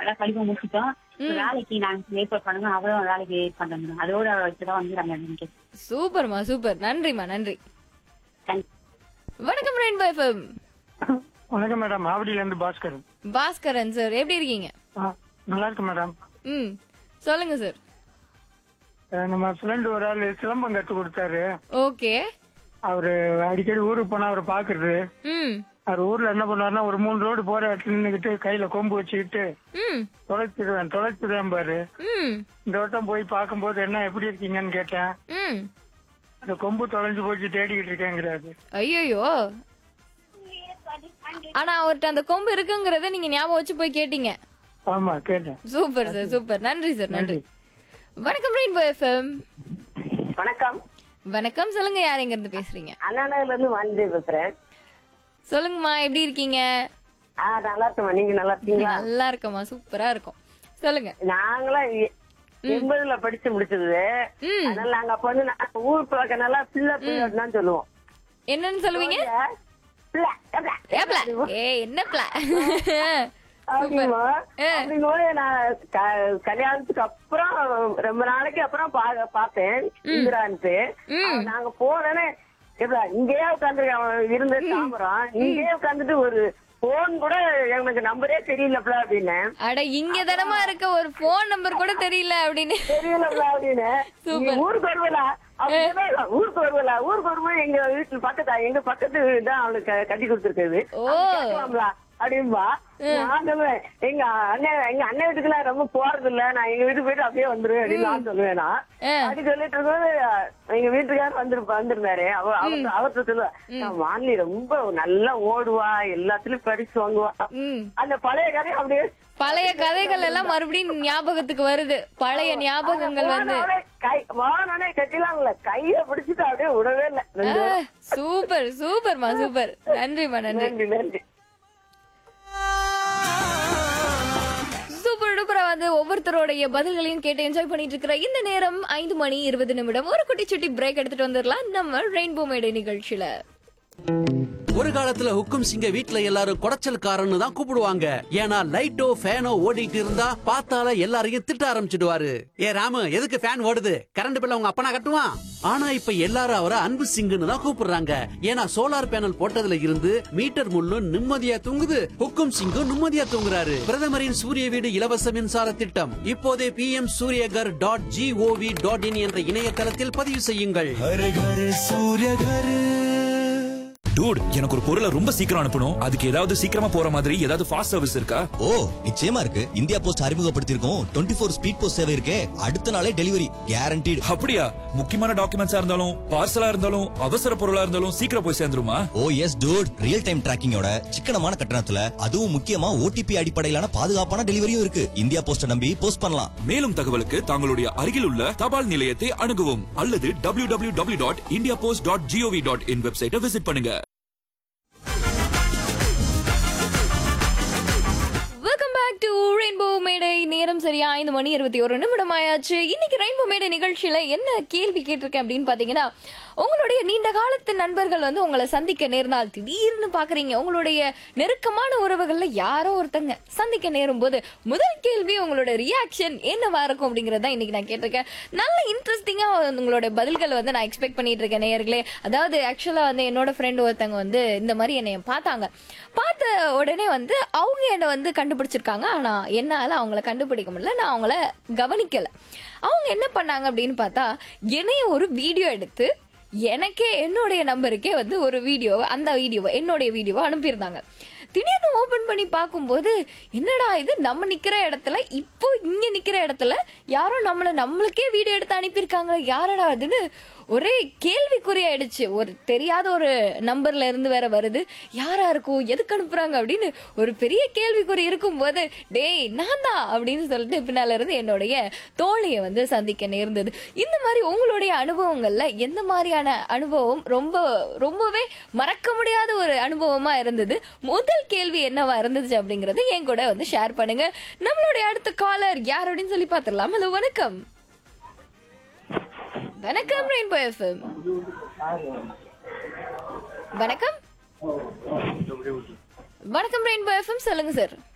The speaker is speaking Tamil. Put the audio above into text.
எல்லாம் படிப்பு முடிச்சுட்டோம் வேலைக்கு நாங்க ஏற்பாடு பண்ணுங்க அவரும் வேலைக்கு ஏற்பாடு பண்ணுங்க அதோட வச்சுதான் வந்து நம்ம நினைக்கிறோம் சூப்பர்மா சூப்பர் நன்றிமா நன்றி Thank வணக்கம் ரெயின்போ எஃப்எம் வணக்கம் மேடம் ஆவடியில இருந்து பாஸ்கர் பாஸ்கரன் சார் எப்படி இருக்கீங்க ஆ, நல்லா இருக்கு மேடம் ம் சொல்லுங்க சார் அஹ் நம்ம ஃப்ரெண்ட் ஒரு ஆள் சிலம்பம் கத்து கொடுத்தாரு ஓகே அவரு அடிக்கடி ஊருக்கு போனா அவரை பாக்குறது ம் அவர் ஊர்ல என்ன பண்ணுவாருன்னா ஒரு மூணு ரோடு போற இடத்துல நின்னுக்கிட்டு கையில கொம்பு வச்சுக்கிட்டு ம் தொலைச்சிடுவேன் தொலைச்சிடுவேன் பாரு ம் இந்த வட்டம் போய் பார்க்கும்போது என்ன எப்படி இருக்கீங்கன்னு கேட்டேன் ம் அந்த கொம்பு தொலைஞ்சு போச்சு தேடிக்கிட்டு இருக்கேங்கிறாரு ஐயோ ஆனா அவர்ட்ட அந்த கொம்பு இருக்குங்கறத நீங்க ஞாபகம் வச்சு போய் கேட்டீங்க ஆமா கேட்டேன் சூப்பர் சார் சூப்பர் நன்றி சார் நன்றி வணக்கம் ரெயின்போ எஃப்எம் வணக்கம் வணக்கம் சொல்லுங்க யார் எங்க இருந்து பேசுறீங்க அண்ணா நகர்ல இருந்து வாணிஜி பேசுறேன் சொல்லுங்கம்மா எப்படி இருக்கீங்க ஆ நல்லா இருக்கேன் நீங்க நல்லா இருக்கீங்களா நல்லா இருக்கம்மா சூப்பரா இருக்கும் சொல்லுங்க நாங்களாம் எ- எண்பதுல படிச்சு முடிச்சது ம். அதனால நாங்க அப்ப வந்து நாங்க ஊர் பழக்கம் நல்லா பிள்ளை பிள்ளைன்னு தான் சொல்லுவோம் என்னன்னு சொல்லுவீங்க பிள்ளை, பிள்ளை. ஏப்ல ஏ என்ன பிள அப்படிங்கும்போது ஆ. அப்படிங்கும்போது நான் க- கல்யாணத்துக்கு அப்புறம் ரொம்ப நாளைக்கு அப்புறம் பா- பார்த்தேன் இந்திரான்ட்டு அவன் நாங்க போனோன்னே எப்படா இங்கேயே உட்காந்துருக்க அவன் இருந்த தாமரம் இங்கேயே உட்காந்துட்டு ஒரு போன் கூட எனக்கு நம்பரே தெரியலப்பா அப்படின்னு அட இங்க தானமா இருக்க ஒரு போன் நம்பர் கூட தெரியல அப்படின்னு தெரியலப்பா அப்படின்னு நீ ஊருக்கு வருவலா அப்படின்னா ஊருக்கு வருவலா ஊருக்கு வரும்போது எங்க வீட்டுல பக்கத்தா எங்க பக்கத்து தான் அவளுக்கு க- கட்டி கொடுத்துருக்குது ஓ கேட்கலாம்ல அப்படின்பா நான் சொல்லுவேன் எங்க அண்ணன் எங்க அண்ணன் வீட்டுக்குலாம் ரொம்ப போறது இல்ல நான் எங்க வீட்டுக்கு போயிட்டு அப்படியே வந்துருவேன் அப்படின்னு நான் சொல்லுவேன் நான் ஆ. அப்படி சொல்லிட்டு இருக்கும்போது எங்க வீட்டுக்காரர் வந்துருப்பா வந்திருந்தாரு அவ அவர் அவர்கிட்ட சொல்லுவா நான் வான்லி ரொம்ப நல்லா ஓடுவா எல்லாத்துலயும் பரிசு வாங்குவா ம் அந்த பழைய கதை அப்படியே பழைய கதைகள் எல்லாம் மறுபடியும் ஞாபகத்துக்கு வருது பழைய ஞாபகங்கள் வந்து வானோட கை வானோட கட்டிலாம்ல கைய பிடிச்சிட்டு அப்படியே விடவே இல்ல ரெண்டு பேரும். சூப்பர் சூப்பர்மா சூப்பர் நன்றிமா நன்றி நன்றி நன்றி சூப்பர் டூப்பரா வந்து ஒவ்வொருத்தரோடைய பதில்களையும் கேட்டு என்ஜாய் பண்ணிட்டு இருக்கிற இந்த நேரம் ஐந்து மணி இருபது நிமிடம் ஒரு குட்டி சுட்டி பிரேக் எடுத்துட்டு வந்துடலாம் நம்ம ரெயின்போ மேடை நிகழ்ச்சியில ஒரு காலத்துல ஹுக்கும் சிங்க வீட்ல எல்லாரும் குடைச்சல்காரன்னு தான் கூப்பிடுவாங்க ஏன்னா லைட்டோ ஃபேனோ ஓடிட்டு இருந்தா பார்த்தால எல்லாரையும் திட்ட ஆரம்பிச்சிடுவாரு ஏ ராமு எதுக்கு ஃபேன் ஓடுது கரண்ட் பில்ல உங்க அப்பனா கட்டுவான் ஆனா இப்ப எல்லாரும் அவரை அன்பு சிங்குன்னு தான் கூப்பிடுறாங்க ஏன்னா சோலார் பேனல் போட்டதுல இருந்து மீட்டர் முள்ளும் நிம்மதியா தூங்குது ஹுக்கும் சிங்கும் நிம்மதியா தூங்குறாரு பிரதமரின் சூரிய வீடு இலவச மின்சார திட்டம் இப்போதே P M Suryaghar dot G O V dot in என்ற இணையதளத்தில் பதிவு செய்யுங்கள் டூட் எனக்கு ஒரு பொருளை ரொம்ப சீக்கிரம் அனுப்பணும் அதுக்கு ஏதாவது சீக்கிரமா போற மாதிரி ஏதாவது ஃபாஸ்ட் சர்வீஸ் இருக்கா ஓ நிச்சயமா இருக்கு இந்தியா போஸ்ட் அறிமுகப்படுத்தியிருக்கோம் டுவெண்ட்டி ஃபோர் ஸ்பீட் போஸ்ட் சேவை இருக்கே அடுத்த நாளே டெலிவரி கேரண்டீடு அப்படியா முக்கியமான டாக்குமெண்ட்ஸா இருந்தாலும் பார்சலா இருந்தாலும் அவசர பொருளா இருந்தாலும் சீக்கிரம் போய் சேர்ந்துருமா oh yes dude real time டிராக்கிங்கோட சிக்கனமான கட்டணத்துல அதுவும் முக்கியமா ஓடிபி அடிப்படையிலான பாதுகாப்பான டெலிவரியும் இருக்கு இந்தியா போஸ்ட நம்பி போஸ்ட் பண்ணலாம் மேலும் தகவலுக்கு தங்களுடைய அருகில் உள்ள தபால் நிலையத்தை அணுகவும் அல்லது W W W dot India post dot G O V dot in வெப்சைட்டை விசிட் பண்ணுங்க வெல்கம் பேக் டு ரெயின்போ மேடை நேரம் சரியா ஐந்து மணி இருபத்தி ஒரு நிமிடம் ஆயாச்சு இன்னைக்கு ரெயின்போ மேடை நிகழ்ச்சியில என்ன கேள்வி கேட்டிருக்கேன் அப்படின்னு பாத்தீங்கன்னா உங்களுடைய நீண்ட காலத்து நண்பர்கள் வந்து உங்களை சந்திக்க நேர்ந்தால் திடீர்னு பாக்குறீங்க உங்களுடைய நெருக்கமான உறவுகள்ல யாரோ ஒருத்தங்க சந்திக்க நேரும் போது முதல் கேள்வி உங்களோட ரியாக்ஷன் என்னவா இருக்கும் அப்படிங்கறத இன்னைக்கு நான் கேட்டிருக்கேன் நல்ல இன்ட்ரெஸ்டிங்கா உங்களோட பதில்கள் வந்து நான் எக்ஸ்பெக்ட் பண்ணிட்டு இருக்கேன் நேயர்களே அதாவது ஆக்சுவலா வந்து என்னோட ஃப்ரெண்ட் ஒருத்தங்க வந்து இந்த மாதிரி என்னை பார்த்தாங்க பார்த்த உடனே வந்து அவங்க என்னை வந்து கண்டுபிடிச்சிருக்காங்க ஆனா என்னால அவங்கள கண்டுபிடிக்க முடியல நான் அவங்கள கவனிக்கல அவங்க என்ன பண்ணாங்க அப்படின்னு பார்த்தா என்னைய ஒரு வீடியோ எடுத்து எனக்கே என்னுடைய நம்பருக்கே வந்து ஒரு வீடியோ அந்த வீடியோவை என்னுடைய வீடியோவை அனுப்பியிருந்தாங்க திடீர்னு ஓபன் பண்ணி பார்க்கும்போது என்னடா இது நம்ம நிக்கிற இடத்துல இப்போ இங்க நிக்கிற இடத்துல யாரோ நம்மள நம்மளுக்கே வீடியோ எடுத்து அனுப்பியிருக்காங்க யாரடா அதுன்னு ஒரே கேள்விக்குறியாயிடுச்சு ஒரு தெரியாத ஒரு நம்பர்ல இருந்து வேற வருது யாரா இருக்கும் எதுக்கு அனுப்புறாங்க அப்படின்னு ஒரு பெரிய கேள்விக்குறி இருக்கும்போது டேய் நான் தான் அப்படின்னு சொல்லிட்டு பின்னால இருந்து என்னுடைய தோழியை வந்து சந்திக்க நேர்ந்தது இந்த மாதிரி உங்களுடைய அனுபவங்கள்ல எந்த மாதிரியான அனுபவம் ரொம்ப ரொம்பவே மறக்க முடியாத ஒரு அனுபவமா இருந்தது முதல் கேள்வி என்னவா இருந்துச்சு அப்படிங்கறது என் கூட வந்து ஷேர் பண்ணுங்க நம்மளுடைய அடுத்த காலர் யார் அப்படின்னு சொல்லி பார்த்துடலாம் ஹலோ வணக்கம் வணக்கம் ரெயின்போ எஃப்எம் வணக்கம் வணக்கம் ரெயின்போ எஃப்எம் சொல்லுங்க சார்